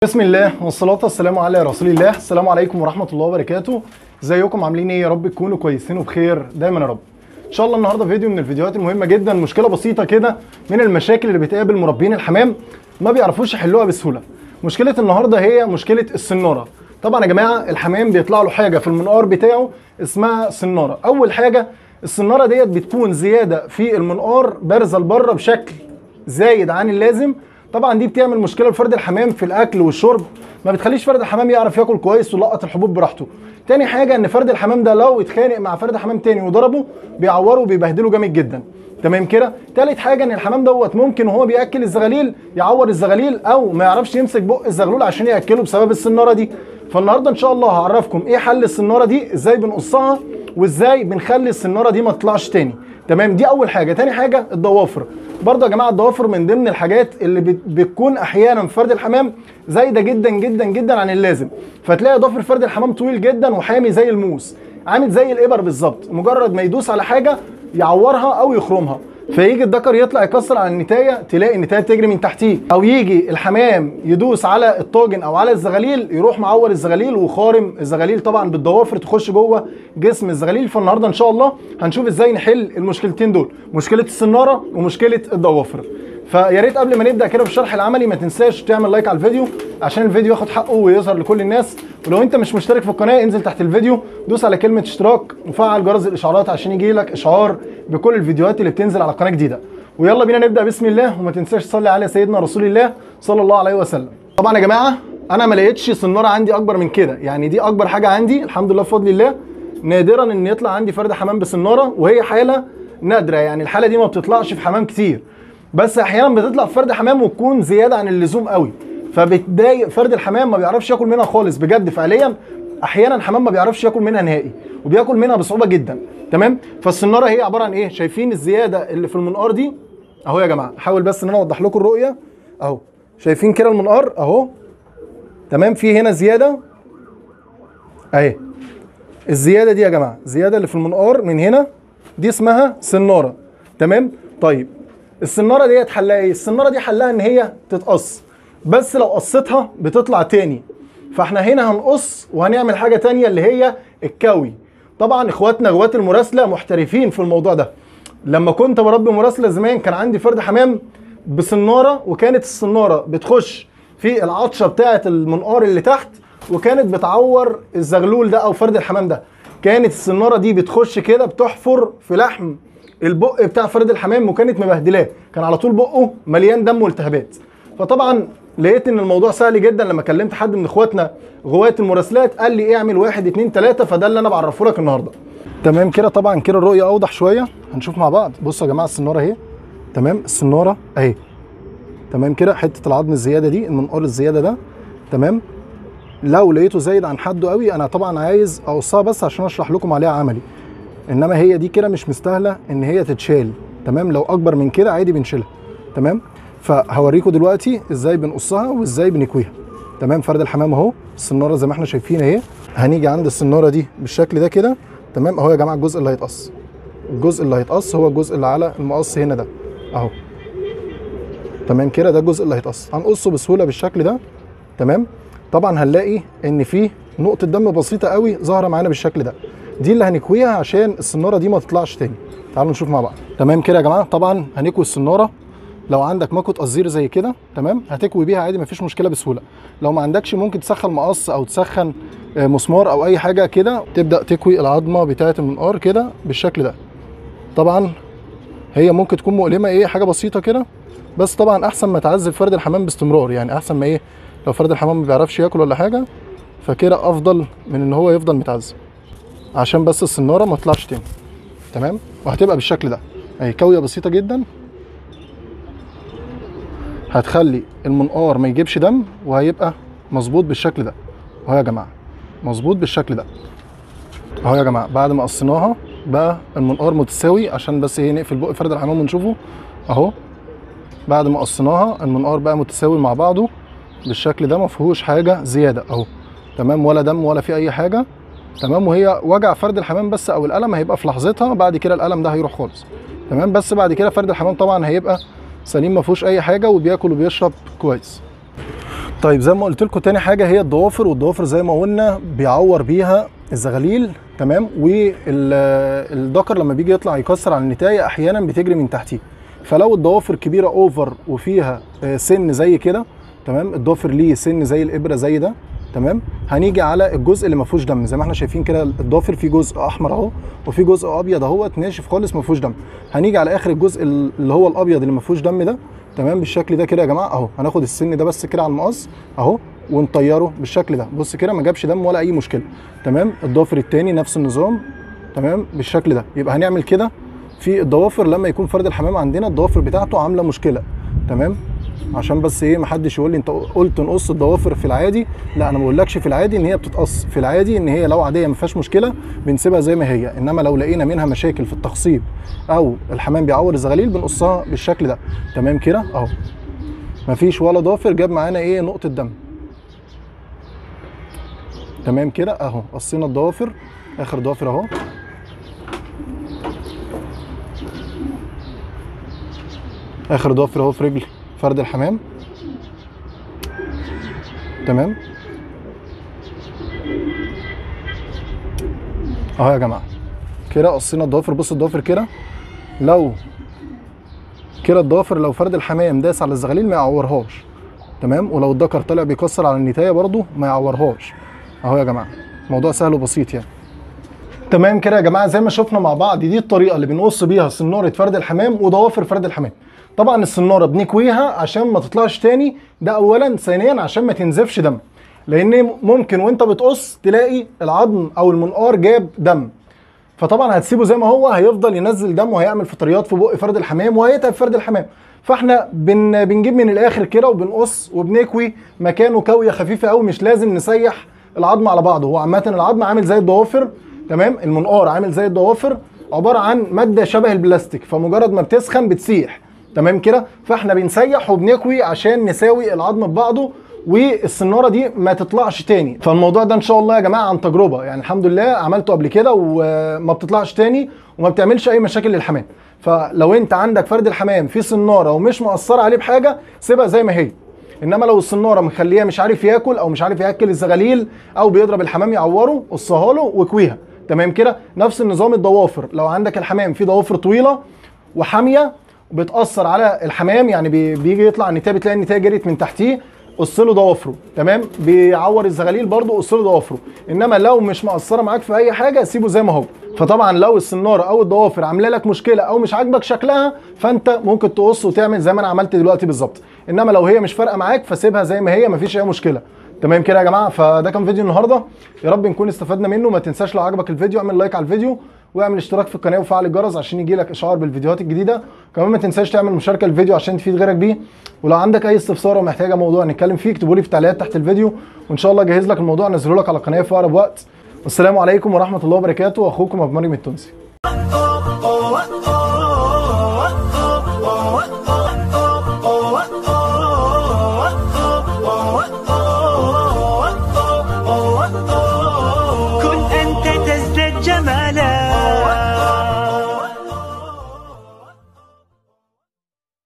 بسم الله والصلاة والسلام على رسول الله السلام عليكم ورحمة الله وبركاته ازيكم عاملين ايه يا رب تكونوا كويسين وبخير دايما يا رب ان شاء الله النهارده فيديو من الفيديوهات المهمة جدا مشكلة بسيطة كده من المشاكل اللي بتقابل مربين الحمام ما بيعرفوش يحلوها بسهولة مشكلة النهارده هي مشكلة السنارة طبعا يا جماعة الحمام بيطلع له حاجة في المنقار بتاعه اسمها سنارة اول حاجة السنارة ديت بتكون زيادة في المنقار بارزة لبره بشكل زايد عن اللازم طبعا دي بتعمل مشكله لفرد الحمام في الاكل والشرب ما بتخليش فرد الحمام يعرف ياكل كويس ويلقط الحبوب براحته تاني حاجه ان فرد الحمام ده لو اتخانق مع فرد حمام تاني وضربه بيعوره وبيبهدله جامد جدا تمام كده تالت حاجه ان الحمام دوت ممكن وهو بياكل الزغاليل يعور الزغاليل او ما يعرفش يمسك بق الزغلول عشان ياكله بسبب السناره دي فالنهارده ان شاء الله هعرفكم ايه حل السناره دي ازاي بنقصها وازاي بنخلي السناره دي ما تطلعش تاني تمام دي اول حاجه تاني حاجه الضوافر برضه يا جماعه الضوافر من ضمن الحاجات اللي بت- بتكون احيانا في فرد الحمام زايده جدا جدا جدا عن اللازم فتلاقي ضفر فرد الحمام طويل جدا وحامي زي الموس عامل زي الابر بالظبط مجرد ما يدوس على حاجه يعورها او يخرمها فيجي الذكر يطلع يكسر على النتايه تلاقي النتايه تجري من تحتيه او يجي الحمام يدوس على الطاجن او على الزغاليل يروح معور الزغاليل وخارم الزغاليل طبعا بالضوافر تخش جوه جسم الزغاليل فالنهارده ان شاء الله هنشوف ازاي نحل المشكلتين دول مشكله السناره ومشكله الضوافر فيا ريت قبل ما نبدا كده في الشرح العملي ما تنساش تعمل لايك على الفيديو عشان الفيديو ياخد حقه ويظهر لكل الناس ولو انت مش مشترك في القناه انزل تحت الفيديو دوس على كلمه اشتراك وفعل جرس الاشعارات عشان يجي لك اشعار بكل الفيديوهات اللي بتنزل على قناه جديده ويلا بينا نبدا بسم الله وما تنساش تصلي على سيدنا رسول الله صلى الله عليه وسلم طبعا يا جماعه انا ما لقيتش سناره عندي اكبر من كده يعني دي اكبر حاجه عندي الحمد لله بفضل الله نادرا ان يطلع عندي فرد حمام بسناره وهي حاله نادره يعني الحاله دي ما بتطلعش في حمام كتير بس احيانا بتطلع في فرد حمام وتكون زياده عن اللزوم قوي فبتضايق فرد الحمام ما بيعرفش ياكل منها خالص بجد فعليا احيانا حمام ما بيعرفش ياكل منها نهائي وبياكل منها بصعوبه جدا تمام فالسناره هي عباره عن ايه شايفين الزياده اللي في المنقار دي اهو يا جماعه حاول بس ان انا اوضح لكم الرؤيه اهو شايفين كده المنقار اهو تمام في هنا زياده اهي الزياده دي يا جماعه الزياده اللي في المنقار من هنا دي اسمها سناره تمام طيب السناره ديت حلها ايه السناره دي حلها ان هي تتقص بس لو قصيتها بتطلع تاني فاحنا هنا هنقص وهنعمل حاجه تانية اللي هي الكوي طبعا اخواتنا غوات المراسله محترفين في الموضوع ده لما كنت بربي مراسله زمان كان عندي فرد حمام بسناره وكانت السناره بتخش في العطشه بتاعه المنقار اللي تحت وكانت بتعور الزغلول ده او فرد الحمام ده كانت السناره دي بتخش كده بتحفر في لحم البق بتاع فرد الحمام وكانت مبهدلاه كان على طول بقه مليان دم والتهابات فطبعا لقيت ان الموضوع سهل جدا لما كلمت حد من اخواتنا غوايه المراسلات قال لي اعمل واحد اتنين تلاته فده اللي انا بعرفه لك النهارده تمام كده طبعا كده الرؤيه اوضح شويه هنشوف مع بعض بصوا يا جماعه السناره اهي تمام السناره اهي تمام كده حته العظم الزياده دي المنقار الزياده ده تمام لو لقيته زايد عن حده قوي انا طبعا عايز اقصها بس عشان اشرح لكم عليها عملي انما هي دي كده مش مستاهله ان هي تتشال تمام لو اكبر من كده عادي بنشيلها تمام فهوريكم دلوقتي ازاي بنقصها وازاي بنكويها تمام فرد الحمام اهو السناره زي ما احنا شايفين اهي هنيجي عند السناره دي بالشكل ده كده تمام اهو يا جماعه الجزء اللي هيتقص الجزء اللي هيتقص هو الجزء اللي على المقص هنا ده اهو تمام كده ده الجزء اللي هيتقص هنقصه بسهوله بالشكل ده تمام طبعا هنلاقي ان في نقطه دم بسيطه قوي ظاهره معانا بالشكل ده دي اللي هنكويها عشان السناره دي ما تطلعش تاني تعالوا نشوف مع بعض تمام كده يا جماعه طبعا هنكوي السناره لو عندك مكوه قصير زي كده تمام هتكوي بيها عادي مفيش مشكله بسهوله لو ما عندكش ممكن تسخن مقص او تسخن آه، مسمار او اي حاجه كده تبدا تكوي العظمه بتاعه المنقار كده بالشكل ده طبعا هي ممكن تكون مؤلمه ايه حاجه بسيطه كده بس طبعا احسن ما تعذب فرد الحمام باستمرار يعني احسن ما ايه لو فرد الحمام ما بيعرفش ياكل ولا حاجه فكده افضل من ان هو يفضل متعذب عشان بس السناره ما تطلعش تاني تمام وهتبقى بالشكل ده اهي كويه بسيطه جدا هتخلي المنقار ما يجيبش دم وهيبقى مظبوط بالشكل ده اهو يا جماعه مظبوط بالشكل ده اهو يا جماعه بعد ما قصيناها بقى المنقار متساوي عشان بس ايه نقفل بق فرد الحمام ونشوفه اهو بعد ما قصيناها المنقار بقى متساوي مع بعضه بالشكل ده ما فيهوش حاجه زياده اهو تمام ولا دم ولا في اي حاجه تمام وهي وجع فرد الحمام بس او الالم هيبقى في لحظتها بعد كده الالم ده هيروح خالص تمام بس بعد كده فرد الحمام طبعا هيبقى سليم ما فيهوش اي حاجه وبياكل وبيشرب كويس طيب زي ما قلت لكم تاني حاجه هي الضوافر والضوافر زي ما قلنا بيعور بيها الزغاليل تمام والذكر لما بيجي يطلع يكسر على النتايه احيانا بتجري من تحتيه فلو الضوافر كبيره اوفر وفيها آه، سن زي كده تمام الضافر ليه سن زي الابره زي ده تمام هنيجي على الجزء اللي ما فيهوش دم زي ما احنا شايفين كده الضافر فيه جزء احمر اهو وفي جزء ابيض اهوت ناشف خالص ما فيهوش دم هنيجي على اخر الجزء اللي هو الابيض اللي ما فيهوش دم ده تمام بالشكل ده كده يا جماعه اهو هناخد السن ده بس كده على المقص اهو ونطيره بالشكل ده بص كده ما جابش دم ولا اي مشكله تمام الضافر التاني نفس النظام تمام بالشكل ده يبقى هنعمل كده في الضوافر لما يكون فرد الحمام عندنا الضوافر بتاعته عامله مشكله تمام عشان بس ايه محدش يقول لي انت قلت نقص الضوافر في العادي لا انا ما بقولكش في العادي ان هي بتتقص في العادي ان هي لو عاديه ما فيهاش مشكله بنسيبها زي ما هي انما لو لقينا منها مشاكل في التخصيب او الحمام بيعور الزغاليل بنقصها بالشكل ده تمام كده اهو مفيش ولا ضافر جاب معانا ايه نقطه دم تمام كده اهو قصينا الضوافر اخر ضافر اهو اخر ضافر اهو في رجل فرد الحمام تمام اهو يا جماعه كده قصينا الضوافر بص الضوافر كده لو كده الضوافر لو فرد الحمام داس على الزغاليل ما يعورهاش تمام ولو الذكر طلع بيكسر على النتايه برضو ما يعورهاش اهو يا جماعه موضوع سهل وبسيط يعني تمام كده يا جماعه زي ما شفنا مع بعض دي الطريقه اللي بنقص بيها سناره فرد الحمام وضوافر فرد الحمام طبعا السناره بنكويها عشان ما تطلعش تاني ده اولا ثانيا عشان ما تنزفش دم لان ممكن وانت بتقص تلاقي العظم او المنقار جاب دم فطبعا هتسيبه زي ما هو هيفضل ينزل دم وهيعمل فطريات في بق فرد الحمام وهيتعب فرد الحمام فاحنا بن بنجيب من الاخر كده وبنقص وبنكوي مكانه كويه خفيفه قوي مش لازم نسيح العظم على بعضه هو عامه العظم عامل زي الضوافر تمام المنقار عامل زي الضوافر عباره عن ماده شبه البلاستيك فمجرد ما بتسخن بتسيح تمام كده فاحنا بنسيح وبنكوي عشان نساوي العظم ببعضه والسناره دي ما تطلعش تاني فالموضوع ده ان شاء الله يا جماعه عن تجربه يعني الحمد لله عملته قبل كده وما بتطلعش تاني وما بتعملش اي مشاكل للحمام فلو انت عندك فرد الحمام في سناره ومش مأثره عليه بحاجه سيبها زي ما هي انما لو السناره مخليه مش عارف ياكل او مش عارف ياكل الزغاليل او بيضرب الحمام يعوره قصها له واكويها تمام كده نفس النظام الضوافر لو عندك الحمام فيه ضوافر طويله وحاميه بتاثر على الحمام يعني بيجي يطلع النتايه بتلاقي النتايه جريت من تحتيه قص له ضوافره تمام بيعور الزغاليل برده قص له ضوافره انما لو مش مقصره معاك في اي حاجه سيبه زي ما هو فطبعا لو السناره او الضوافر عامله لك مشكله او مش عاجبك شكلها فانت ممكن تقص وتعمل زي ما انا عملت دلوقتي بالظبط انما لو هي مش فارقه معاك فسيبها زي ما هي مفيش اي مشكله تمام كده يا جماعه فده كان فيديو النهارده يا رب نكون استفدنا منه ما تنساش لو عجبك الفيديو اعمل لايك على الفيديو واعمل اشتراك في القناه وفعل الجرس عشان يجي لك اشعار بالفيديوهات الجديده كمان ما تنساش تعمل مشاركه للفيديو عشان تفيد غيرك بيه ولو عندك اي استفسار او محتاجه موضوع نتكلم فيه اكتبوا لي في التعليقات تحت الفيديو وان شاء الله اجهز لك الموضوع انزله لك على القناه في اقرب وقت والسلام عليكم ورحمه الله وبركاته واخوكم ابو مريم التونسي